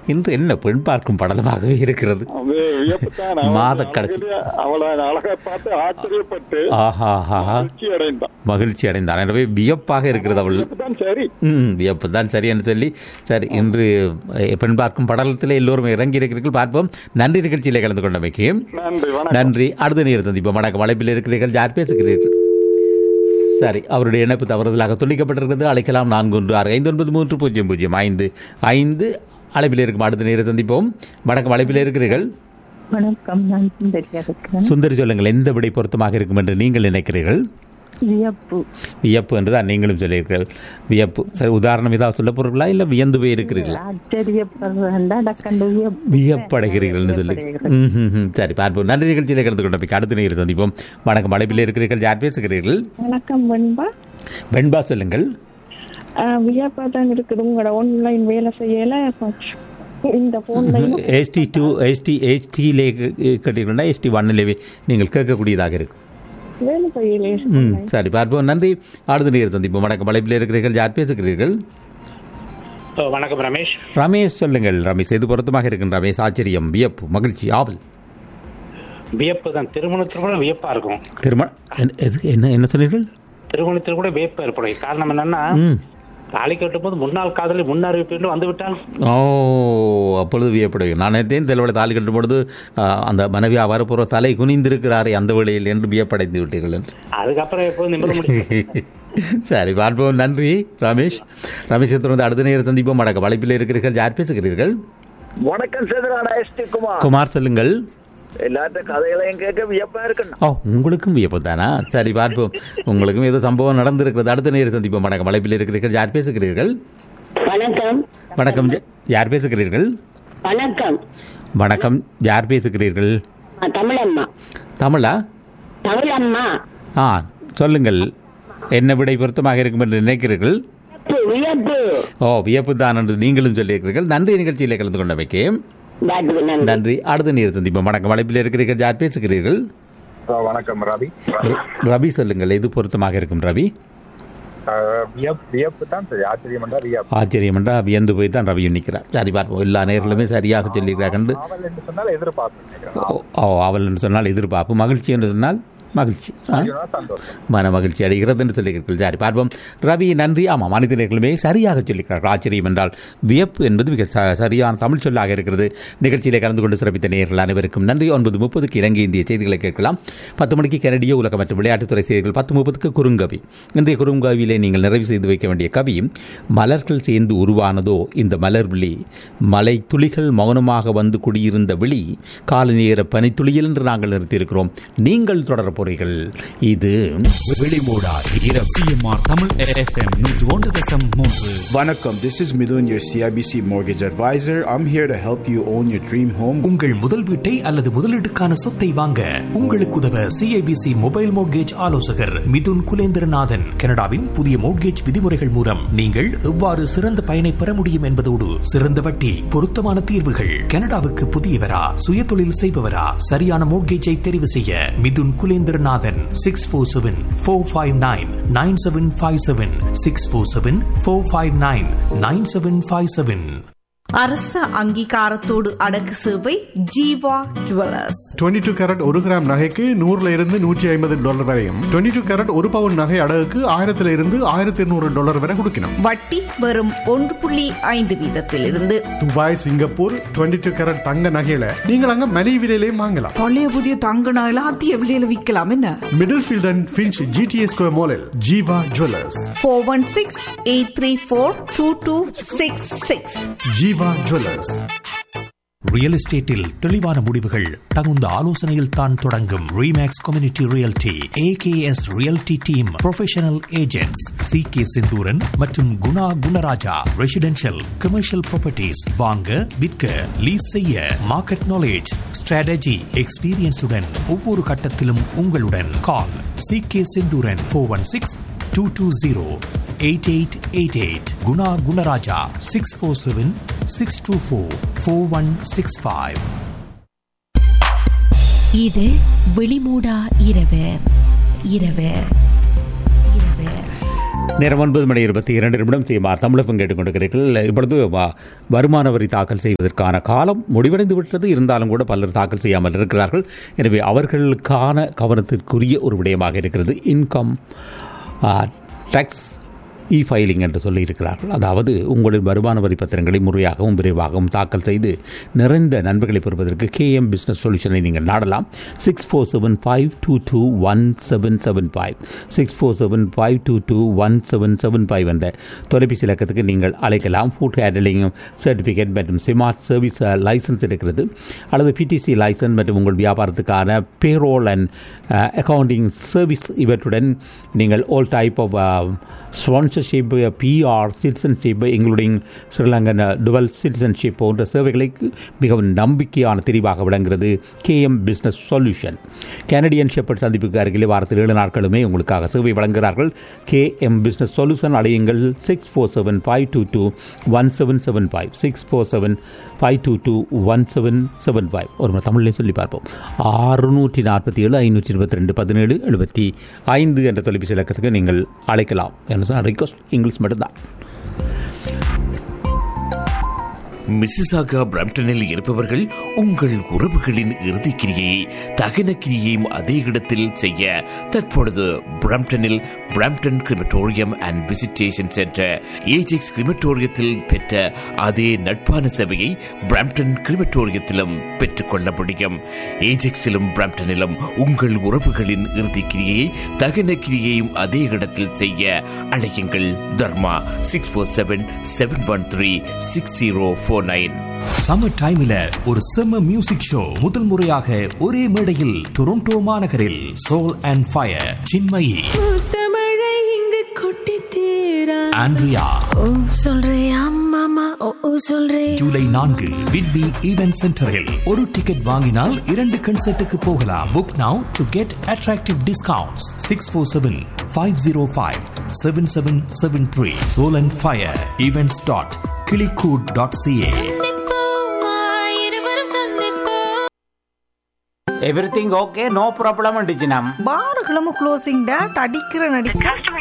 இன்று என்ன பெண் பார்க்கும் படலமாகவே இருக்கிறது அது வியப்புத்தான். அவன் மாத கடைசி. அழகிலே அவளை அழகை பார்த்து ஆச்சரியப்பட்டு ஆஹா ஆஹா மகிழ்ச்சி அடைந்தான் மகிழ்ச்சி அடைந்தான் எனவே வியப்பாக இருக்கிறது அவள் வியப்புதான் சரி ம் வியப்பு தான் சரி என்று சொல்லி சரி இன்று அஹ், பெண் பார்க்கும் படலத்தில் எல்லோரும் இறங்கி இருக்கிறீர்கள் பார்ப்போம் நன்றி நிகழ்ச்சியிலே கலந்து கொண்டமைக்கு நன்றி வணக்கம் நன்றி அடுத்த நேரம் சந்திப்போம் வணக்கம் அழைப்பில் இருக்கிறீர்கள் யார் பேசுகிறீர்கள் சரி அவருடைய இணைப்பு தவறுதலாக துண்டிக்கப்பட்டிருக்கிறது அழைக்கலாம் நான்கு ஒன்று ஆறு ஐந்து ஒன்பது மூன்று பூஜ்ஜியம் பூஜ்ஜியம் ஐந்து ஐந்து அழைப்பில் இருக்கும் அடுத்த நேரம் சந்திப்போம் வணக்கம் அழைப்பில் இருக்கிறீர்கள் வணக்கம் நான் சுந்தரியா இருக்கிறேன் சுந்தரி சொல்லுங்கள் எந்த விடை பொருத்தமாக இருக்கும் என்று நீங்கள் நினைக்கிறீர்கள் வியப்பு வியப்பு என்று தான் நீங்களும் சொல்லியிருக்கிறீர்கள் வியப்பு சரி உதாரணம் ஏதாவது சொல்ல போறீங்களா இல்லை வியந்து போய் இருக்கிறீர்களா ஆச்சரியப்படுறதா டக்கண்டு வியப்பு வியப்படைகிறீர்கள்னு சொல்லி ம், ம், ம். சரி பார்ப்போம் நன்றி நிகழ்ச்சியில் கலந்து கொண்ட அடுத்த நேரம் சந்திப்போம் வணக்கம் அழைப்பில் இருக்கிறீர்கள் யார் பேசுகிறீர்கள் வணக்கம் வெண்பா வெண்பா சொல்லுங்கள் வியப்பா தான் இருக்குது உங்களோட ஆன்லைன் வேலை செய்யல இந்த போன்லையும் எஸ்டி டூ எஸ்டி ஹெச்டியிலே கேட்டீங்கன்னா எஸ்டி ஒன்னிலே நீங்கள் கேட்கக்கூடியதாக இருக்கும் வேலை செய்யலையே ம் சரி பார்ப்போம் நன்றி அடுத்த நேரம் சந்திப்போம் வணக்கம் அழைப்பில் இருக்கிறீர்கள் யார் பேசுகிறீர்கள் ஓ, வணக்கம் ரமேஷ் ரமேஷ் சொல்லுங்கள் ரமேஷ் எது பொருத்தமாக இருக்கும் ரமேஷ் ஆச்சரியம் வியப்பு மகிழ்ச்சி ஆவல் வியப்பு தான் திருமணத்தில் கூட வியப்பா இருக்கும் திருமண என்ன- எது- என்ன என்ன சொன்னீர்கள் திருமணத்தில் கூட வியப்பு ஏற்படும் காரணம் என்னன்னா ம் தாலி கட்டும் போது முன்னாள் காதலி முன்னறிவிப்பு என்று வந்து விட்டால் ஓ அப்பொழுது வியப்படுவேன் நான் நேற்றேன் தலைவலை தாலி கட்டும் பொழுது ஆ, அந்த மனைவி வரப்போகிற தலை குனிந்திருக்கிறாரே அந்த வேளையில் என்று வியப்படைந்து விட்டீர்கள் என்று அதுக்கப்புறம் எப்போது நிமிட முடியும் சரி பார்ப்போம் நன்றி ரமேஷ் ரமேஷ் தொடர்ந்து அடுத்த நேரம் சந்திப்போம் வணக்கம் வளைப்பில் இருக்கிறீர்கள் யார் பேசுகிறீர்கள் வணக்கம் சேதுராடா எஸ்டி குமார் குமார் சொல்லுங்கள் எல்லாத்த கதைகளையும் கேட்க வியப்பா இருக்கணும் ஓ உங்களுக்கும் வியப்பு தானா சரி பார்ப்போம் உங்களுக்கும் ஏதோ சம்பவம் நடந்திருக்கிறது அடுத்த நேரம் சந்திப்போம் வணக்கம் வளைப்பில் இருக்கிறீர்கள் யார் பேசுகிறீர்கள் வணக்கம் வணக்கம் ஜ- யார் பேசுகிறீர்கள் வணக்கம் வணக்கம் யார் பேசுகிறீர்கள் நான் தமிழம்மா தமிழா தமிழம்மா ஆ சொல்லுங்கள் என்ன விடை பொருத்தமாக இருக்கும் என்று நினைக்கிறீர்கள் வியப்பு, வியப்பு ஓ வியப்பு தான் என்று நீங்களும் சொல்லியிருக்கிறீர்கள் நன்றி நிகழ்ச்சியில் கலந்து கொண்டமைக்கு பாட்டுக்கு நன்றி நன்றி அடுத்த நேரம் சந்திப்போம் வணக்கம் வளைப்பில் இருக்கிறீர்கள் யார் பேசுகிறீர்கள் வணக்கம் ரவி ரவி சொல்லுங்கள் எது பொருத்தமாக இருக்கும் ரவி வியப்பு தான் சரி ஆச்சரியம் என்றால் வியப்பு ஆச்சரியம் என்றால் வியந்து போய் தான் ரவி நிற்கிறார் சரி பார்ப்போம் எல்லா நேரத்திலுமே சரியாக சொல்லியிருக்கிறார் கண்டு அவள் என்று சொன்னால் எதிர்பார்ப்பு நினைக்கிறேன் ஓ, ஓ அவள் என்று சொன்னால் எதிர்பார்ப்பு மகிழ்ச்சி என்று சொன்னால் மகிழ்ச்சி ஆ? சந்தோஷம் மன மகிழ்ச்சி அடைகிறது என்று சொல்லியிருக்கிறீர்கள் சரி பார்ப்போம் ரவி நன்றி ஆமாம் மனிதர்களுமே சரியாக சொல்லியிருக்கிறார்கள் ஆச்சரியம் என்றால் வியப்பு என்பது மிக ச- சரியான தமிழ் சொல்லாக இருக்கிறது நிகழ்ச்சியிலே கலந்து கொண்டு சிறப்பித்த நேயர்கள் அனைவருக்கும் நன்றி ஒன்பது முப்பதுக்கு இலங்கை இந்திய செய்திகளை கேட்கலாம் பத்து மணிக்கு கனடிய உலக மற்றும் விளையாட்டுத்துறை செய்திகள் பத்து முப்பதுக்கு குறுங்கவி இன்றைய குறுங்கவியிலே நீங்கள் நிறைவு செய்து வைக்க வேண்டிய கவி மலர்கள் சேர்ந்து உருவானதோ இந்த மலர் விழி மலை துளிகள் மௌனமாக வந்து குடியிருந்த விழி கால நேர பனித்துளியில் என்று நாங்கள் நிறுத்தியிருக்கிறோம் நீங்கள் தொடர போறீர்கள் இது வெளிமூடா இரவு சிஎம்ஆர் தமிழ் எஃப்எம் நூற்று ஒன்று தசம் மூன்று Vanakkam, this is Midun, your CIBC mortgage advisor. I'm here to help you own your dream home. உங்கள் முதல் வீட்டை அல்லது முதலீட்டுக்கான சொத்தை வாங்க உங்களுக்கு உதவ சிஐபிசி மொபைல் மோட்கேஜ் ஆலோசகர் மிதுன் குலேந்திரநாதன் கனடாவின் புதிய மோட்கேஜ் விதிமுறைகள் மூலம் நீங்கள் எவ்வாறு சிறந்த பயனை பெற முடியும் என்பதோடு சிறந்த வட்டி பொருத்தமான தீர்வுகள் கனடாவுக்கு புதியவரா சுயதொழில் செய்பவரா சரியான மோட்கேஜை தெரிவு செய்ய Mithun Kulendranathan six four seven four five nine nine seven five seven six four seven four five nine nine seven five seven அரச அங்கீகாரத்தோடு அடக்கு சேவை ஜீவா ஜுவல்லர்ஸ் 22 டூ கேரட் ஒரு கிராம் நகைக்கு நூறுல இருந்து நூற்றி ஐம்பது டாலர் வரையும் 22 டூ கேரட் ஒரு பவுன் நகை அடகுக்கு ஆயிரத்துல இருந்து ஆயிரத்தி இருநூறு டாலர் வரை கொடுக்கணும் வட்டி வெறும் ஒன்று புள்ளி ஐந்து வீதத்திலிருந்து துபாய் சிங்கப்பூர் 22 டூ கேரட் தங்க நகையில நீங்கள் அங்க மலிவு விலையிலையும் வாங்கலாம் பழைய புதிய தங்க நாயில அதிக விலையில விற்கலாம் என்ன Middlefield and Finch GTA square மாலில் Jeeva jewellers four one six eight three four two two six six Jeeva jewellers real எஸ்டேட்டில் தெளிவான முடிவுகள் தகுந்த ஆலோசனையில் தான் தொடங்கும் remax community realty AKS realty team professional agents C K Senthuran மற்றும் Guna Gunaraja residential commercial properties வாங்க விற்க லீஸ் செய்ய மார்க்கெட் நாலேஜ் ஸ்ட்ராட்டஜி எக்ஸ்பீரியன்ஸுடன் ஒவ்வொரு கட்டத்திலும் உங்களுடன் call C K Senthuran four one six two two zero eight eight eight eight Guna Gunaraja six four seven six two four four one six five இது வெளிமூடா இரவு இரவு இரவு நேரம் ஒன்பது மணி இருபத்தி இரண்டு நிமிடம் செய்யுமாறு தமிழகம் கேட்டுக்கொண்டிருக்கிறீர்கள் இப்பொழுது வ- வருமான வரி தாக்கல் செய்வதற்கான காலம் முடிவடைந்து விட்டது இருந்தாலும் கூட பலர் தாக்கல் செய்யாமல் இருக்கிறார்கள் எனவே அவர்களுக்கான கவனத்திற்குரிய ஒரு விடயமாக இருக்கிறது இன்கம் டேக்ஸ் இ ஃபைலிங் என்று சொல்லியிருக்கிறார்கள் அதாவது உங்களின் வருமான வரி பத்திரங்களை முறையாகவும் விரைவாகவும் தாக்கல் செய்து நிறைந்த நன்மைகளை பெறுவதற்கு கேஎம் பிஸ்னஸ் சொல்யூஷனை நீங்கள் நாடலாம் six four seven five two two one seven seven five six four seven five two two one seven seven five என்ற தொலைபேசி இலக்கத்துக்கு நீங்கள் அழைக்கலாம் ஃபுட் ஹேண்டலிங் சர்டிஃபிகேட் மற்றும் ஸ்மார்ட் சர்வீஸ் லைசன்ஸ் இருக்கிறது அல்லது பிடிசி லைசன்ஸ் மற்றும் உங்கள் வியாபாரத்துக்கான பேரோல் அண்ட் அக்கவுண்டிங் சர்வீஸ் இவற்றுடன் நீங்கள் all type of sponsorship PR citizenship including Sri Lankan dual citizenship போன்ற சேவைகளுக்கு மிகவும் நம்பிக்கையான தெரிவாக விளங்குகிறது KM business solution Canadian shepherd சந்திப்புக்கு அருகிலே வாரத்தில் ஏழு நாட்களுமே உங்களுக்காக சேவை வழங்குகிறார்கள் கேஎம் பிஸ்னஸ் சொல்யூஷன் அடையுங்கள் six four seven five two two one seven seven five six four seven five two two one seven seven five ஒரு முறை தமிழ்லையும் சொல்லி பார்ப்போம் ஆறுநூற்றி நாற்பத்தி ஏழு ஐநூற்றி இருபத்தி ரெண்டு பதினேழு எழுபத்தி ஐந்து என்ற தொலைபேசி இலக்கத்துக்கு நீங்கள் அழைக்கலாம் என்ன சொன்னால் ரிக்வஸ்ட் இங்கிலீஷ் மட்டும்தான் மிசிசாகா பிரம்டனில் இருப்பவர்கள் உங்கள் உறவுகளின் இறுதிக்கிரியை தகன கிரியையும் அதே இடத்தில் செய்ய தற்பொழுது பிரம்டனில் Brampton crematorium and visitation centre Ajax கிரிமட்டோரியத்தில் பெற்ற அதே நட்பான சேவையை பிரம்டன் கிரிமட்டோரியத்திலும் பெற்றுக்கொள்ள முடியும் ஏஜெக்ஸிலும் பிரம்டனிலும் உங்கள் உறவுகளின் இறுதிக்கிரியை தகன கிரியையும் அதே இடத்தில் செய்ய அழையுங்கள் Dharma six four seven seven one three six zero four nine summer டைம்ல ஒரு செம்ம மியூசிக் ஷோ முதல் முறையாக ஒரே மேடையில் டொரண்டோ மாநகரில் சோல் அண்ட் ஃபயர் சின்மயி தமிழை இங்கு கொட்டி தீரா ஆண்ட்ரியா ஓ சொல்றியா மாமா ஓ ஓ சொல்றே ஜூலை நான்கு விட்பி ஈவென்ட் சென்டரில் ஒரு டிக்கெட் வாங்கினால் இரண்டு கன்சர்ட்டுக்கு போகலாம் book now to get attractive discounts six four seven five zero five seven seven seven three soul and fire events dot கிளிகூட் டாட் சிஏ இருவரும் சந்திப்போம் எவ்ரிதிங் ஓகே நோ ப்ராப்ளம் டிஜினம் பாருகளும் க்ளோசிங் டேட் அடிக்கிற நடி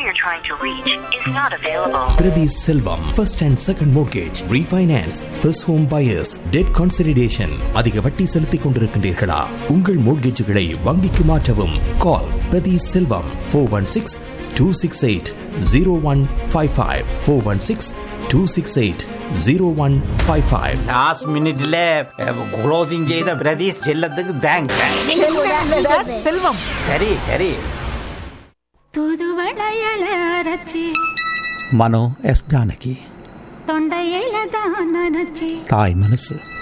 Priti Selvam, first and second mortgage, refinance, first home buyers, debt consolidation. அதிக வட்டி செலுத்திக் கொண்டிருக்கின்றீர்களா உங்கள் மோட்கேஜுகளை வங்கிக்கு மாற்றவும் call Prathi Selvam four one six two six eight zero one five five four one six two six eight zero one five five last மினிட்ல closing செய்த பிரதீஷ் செல்லத்துக்கு thanks செல்வம் சரி சரி புது வளையல அரைச்சி மனோ எஸ் ஜானகி தொண்டையில தான் நினைச்சி தாய் மனசு